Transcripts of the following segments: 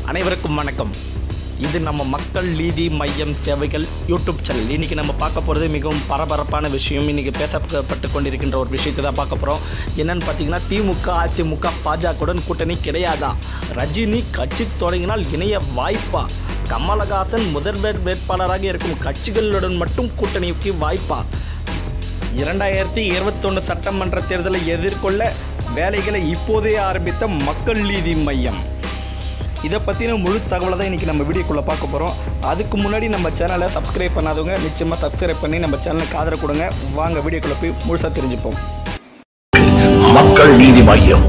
அனைவருக்கும் வணக்கம் இது நம்ம மக்கள் நீதி மையம் சேவைகள் யூடியூப் சேனல் இன்றைக்கி நம்ம பார்க்க போகிறது மிகவும் பரபரப்பான விஷயம் இன்றைக்கி பேசப்பட்டு கொண்டிருக்கின்ற ஒரு விஷயத்தை தான் பார்க்க போகிறோம் என்னன்னு பார்த்தீங்கன்னா திமுக அதிமுக பாஜகவுடன் கூட்டணி கிடையாதா ரஜினி கட்சி தொடங்கினால் இணைய வாய்ப்பா கமலஹாசன் முதல்வர் வேட்பாளராக இருக்கும் கட்சிகளுடன் மட்டும் கூட்டணிக்கு வாய்ப்பா இரண்டாயிரத்தி இருபத்தொன்று சட்டமன்ற தேர்தலை எதிர்கொள்ள வேலைகளை இப்போதே ஆரம்பித்த மக்கள் நீதி மையம் இதை பற்றின முழு தகவலை தான் இன்றைக்கி நம்ம வீடியோக்குள்ளே பார்க்க போகிறோம் அதுக்கு முன்னாடி நம்ம சேனலை சப்ஸ்கிரைப் பண்ணாதவங்க நிச்சயமாக சப்ஸ்கிரைப் பண்ணி நம்ம சேனலுக்கு ஆதரவு கொடுங்க வாங்க வீடியோக்குள்ளே போய் முழுசாக தெரிஞ்சுப்போம் மக்கள் நீதி மையம்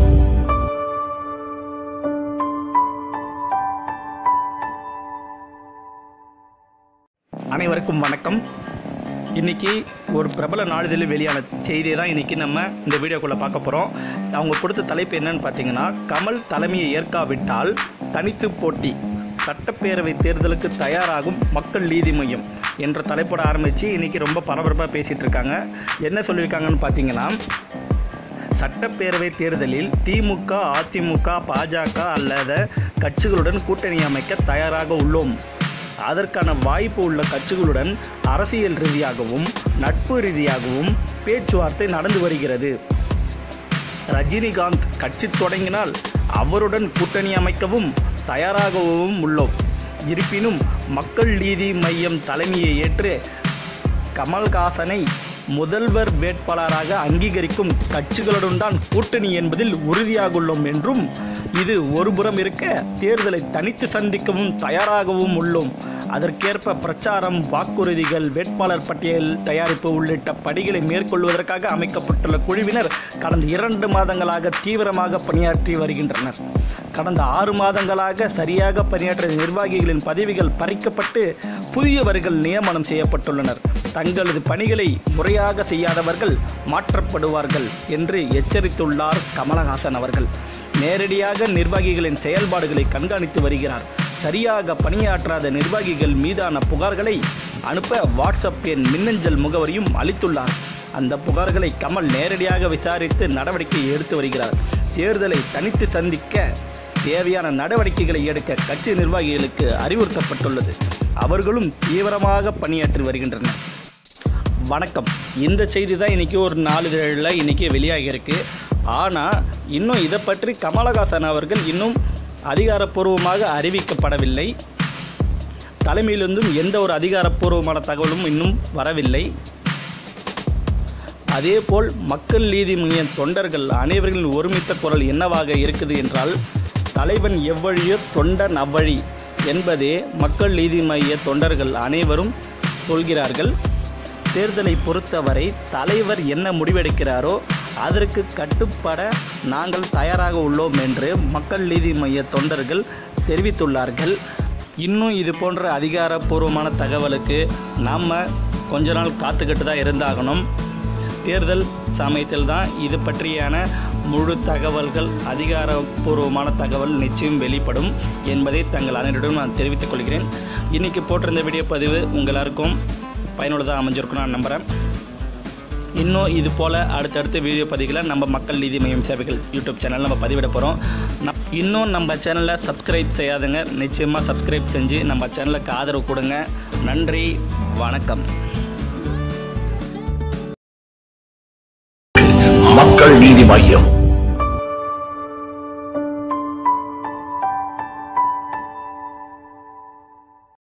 அனைவருக்கும் வணக்கம் இன்னைக்கு ஒரு பிரபல நாளிதழில் வெளியான செய்தியை தான் இன்னைக்கு நம்ம இந்த வீடியோக்குள்ளே பார்க்க போகிறோம் அவங்க கொடுத்த தலைப்பு என்னன்னு பார்த்தீங்கன்னா கமல் தலைமையை ஏற்காவிட்டால் தனித்து போட்டி சட்டப்பேரவை தேர்தலுக்கு தயாராகும் மக்கள் நீதி மையம் என்ற தலைப்போட ஆரம்பித்து இன்னைக்கு ரொம்ப பரபரப்பாக பேசிகிட்டு இருக்காங்க என்ன சொல்லியிருக்காங்கன்னு பார்த்தீங்கன்னா சட்டப்பேரவை தேர்தலில் திமுக அதிமுக பாஜக அல்லத கட்சிகளுடன் கூட்டணி அமைக்க தயாராக உள்ளோம் அதற்கான வாய்ப்பு உள்ள கட்சிகளுடன் அரசியல் ரீதியாகவும் நட்பு ரீதியாகவும் பேச்சுவார்த்தை நடந்து வருகிறது ரஜினிகாந்த் கட்சி தொடங்கினால் அவருடன் கூட்டணி அமைக்கவும் தயாராகவும் உள்ளோம் இருப்பினும் மக்கள் நீதி மையம் தலைமையை ஏற்று கமல்ஹாசனை முதல்வர் வேட்பாளராக அங்கீகரிக்கும் கட்சிகளுடன் தான் கூட்டணி என்பதில் உறுதியாகுள்ளோம் என்றும் இது ஒருபுறம் இருக்க தேர்தலை தனித்து சந்திக்கவும் தயாராகவும் உள்ளோம் அதற்கேற்ப பிரச்சாரம் வாக்குறுதிகள் வேட்பாளர் பட்டியல் தயாரிப்பு உள்ளிட்ட படிகளை மேற்கொள்வதற்காக அமைக்கப்பட்டுள்ள குழுவினர் கடந்த இரண்டு மாதங்களாக தீவிரமாக பணியாற்றி வருகின்றனர் கடந்த ஆறு மாதங்களாக சரியாக பணியாற்றிய நிர்வாகிகளின் பதவிகள் பறிக்கப்பட்டு புதியவர்கள் நியமனம் செய்யப்பட்டுள்ளனர் தங்களது பணிகளை முறையாக செய்யாதவர்கள் மாற்றப்படுவார்கள் என்று எச்சரித்துள்ளார் கமலஹாசன் அவர்கள் நேரடியாக நிர்வாகிகளின் செயல்பாடுகளை கண்காணித்து வருகிறார் சரியாக பணியாற்றாத நிர்வாகிகள் மீதான புகார்களை அனுப்ப வாட்ஸ்அப் எண் மின்னஞ்சல் முகவரியும் அளித்துள்ளார் அந்த புகார்களை கமல் நேரடியாக விசாரித்து நடவடிக்கை எடுத்து வருகிறார் தேர்தலை தனித்து சந்திக்க தேவையான நடவடிக்கைகளை எடுக்க கட்சி நிர்வாகிகளுக்கு அறிவுறுத்தப்பட்டுள்ளது அவர்களும் தீவிரமாக பணியாற்றி வருகின்றனர் வணக்கம் இந்த செய்தி தான் இன்றைக்கி ஒரு நாளிதழில் இன்றைக்கி வெளியாகி இருக்கு ஆனால் இன்னும் இதை பற்றி கமலஹாசன் அவர்கள் இன்னும் அதிகாரப்பூர்வமாக அறிவிக்கப்படவில்லை தலைமையிலிருந்தும் எந்த ஒரு அதிகாரப்பூர்வமான தகவலும் இன்னும் வரவில்லை அதேபோல் மக்கள் நீதி மைய தொண்டர்கள் அனைவர்களின் ஒருமித்த குரல் என்னவாக இருக்குது என்றால் தலைவன் எவ்வழியோ தொண்டன் அவ்வழி என்பதே மக்கள் நீதி மைய தொண்டர்கள் அனைவரும் சொல்கிறார்கள் தேர்தலை பொறுத்தவரை தலைவர் என்ன முடிவெடுக்கிறாரோ அதற்கு கட்டுப்பட நாங்கள் தயாராக உள்ளோம் என்று மக்கள் நீதி மைய தொண்டர்கள் தெரிவித்துள்ளார்கள் இன்னும் இது போன்ற அதிகாரப்பூர்வமான தகவலுக்கு நாம் கொஞ்ச நாள் காத்துக்கிட்டு தான் இருந்தாகணும் தேர்தல் சமயத்தில் தான் இது பற்றியான முழு தகவல்கள் அதிகாரப்பூர்வமான தகவல் நிச்சயம் வெளிப்படும் என்பதை தங்கள் அனைவரிடம் நான் தெரிவித்துக் கொள்கிறேன் இன்றைக்கி போட்டிருந்த வீடியோ பதிவு உங்கள் எல்லாருக்கும் பயனுள்ளதாக அமைஞ்சிருக்கும் நான் நம்புகிறேன் இன்னும் இது போல் அடுத்தடுத்த வீடியோ பதிவுகளை நம்ம மக்கள் நீதி மையம் சேவைகள் யூடியூப் சேனல் நம்ம பதிவிட போகிறோம் ந- இன்னும் நம்ம சேனலை சப்ஸ்கிரைப் செய்யாதுங்க நிச்சயமாக சப்ஸ்கிரைப் செஞ்சு நம்ம சேனலுக்கு ஆதரவு கொடுங்க நன்றி வணக்கம் மக்கள் நீதி மையம்